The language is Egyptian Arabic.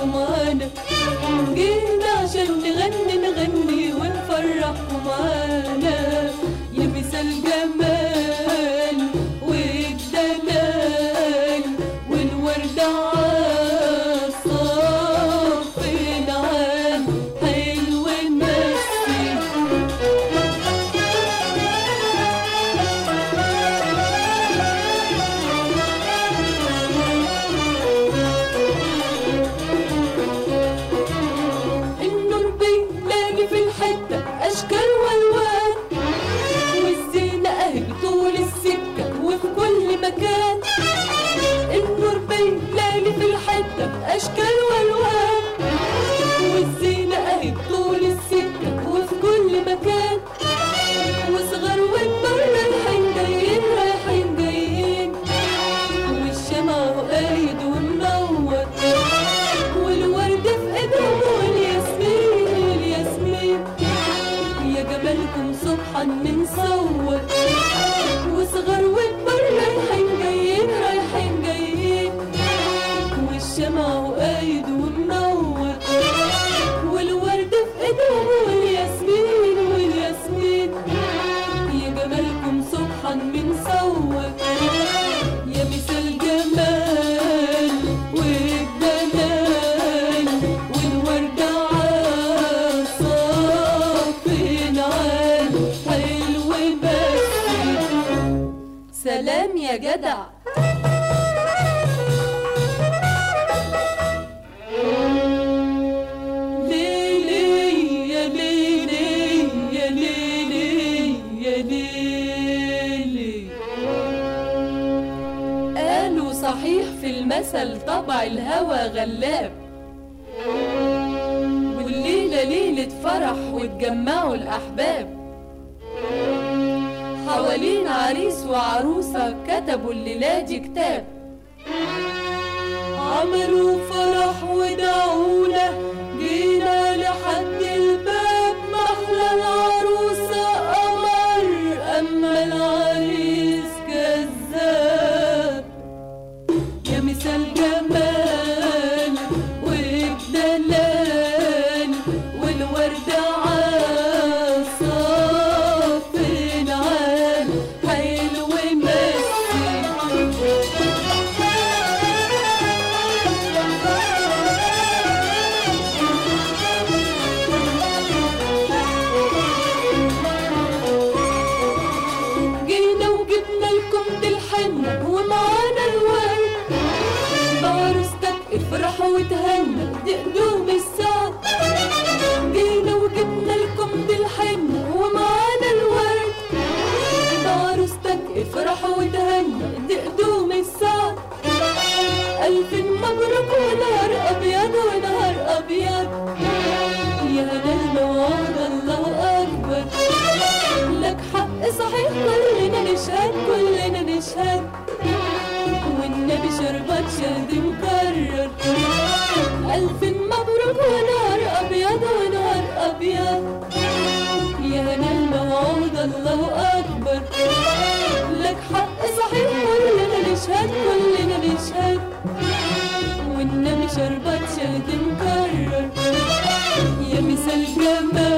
معانا جينا عشان نغني نغني ونفرحكم معانا يا مثال جمال والدلال والورد عالصف العال حلو مسي النور بيلاقي في الحتة أشكال والوان والزينة أهي طول السكة وفي كل مكان النور بيلاقي في الحتة أشكال والوان والزينة أهي طول السكة وفي كل مكان وصغر وكبر رايحين جايين رايحين جايين والشمع قايد ومنور والورد في ايدهم والياسمين والياسمين يا جمالكم سبحا منصور وصغر وكبر رايحين جايين رايحين جايين والشمع قايد ومنور والورد في ايدهم والياسمين والياسمين يا جمالكم سبحا منصور يا مثال جمال والجمال والورد عالصف العال حلو بس سلام يا جدع ليلي يا ليلي يا ليلي يا ليلي قالوا صحيح في المثل طبع الهوى غلاب والليلة ليلة فرح واتجمعوا الأحباب حوالين عريس وعروسة كتبوا الليلة دي كتاب عملوا فرح ودعونا جينا لحد الباب محلى العروسة قمر أما العريس كذاب يا مثال جمال وبدلال والورد عالصف العال حلو جينا وجبنا لكم دي الحنة ومعانا الورد بعروستك افرح وتهنى دي قدوم السعد جينا وجبنا لكم دي الحنة ومعانا الورد بعروستك افرح وتهنى دي قدوم السعد ألف مبروك ونهار أبيض ونهار أبيض يا هلا الموعد الله أكبر لك حق صحيح كلنا نشهد كلنا نشهد والنبي شربت شهد مكرر ألف مبروك ونهار أبيض ونهار أبيض يا هنا الموعود الله أكبر لك حق صحيح كلنا نشهد كلنا نشهد والنبي شربت شهد مكرر يا مثال جمال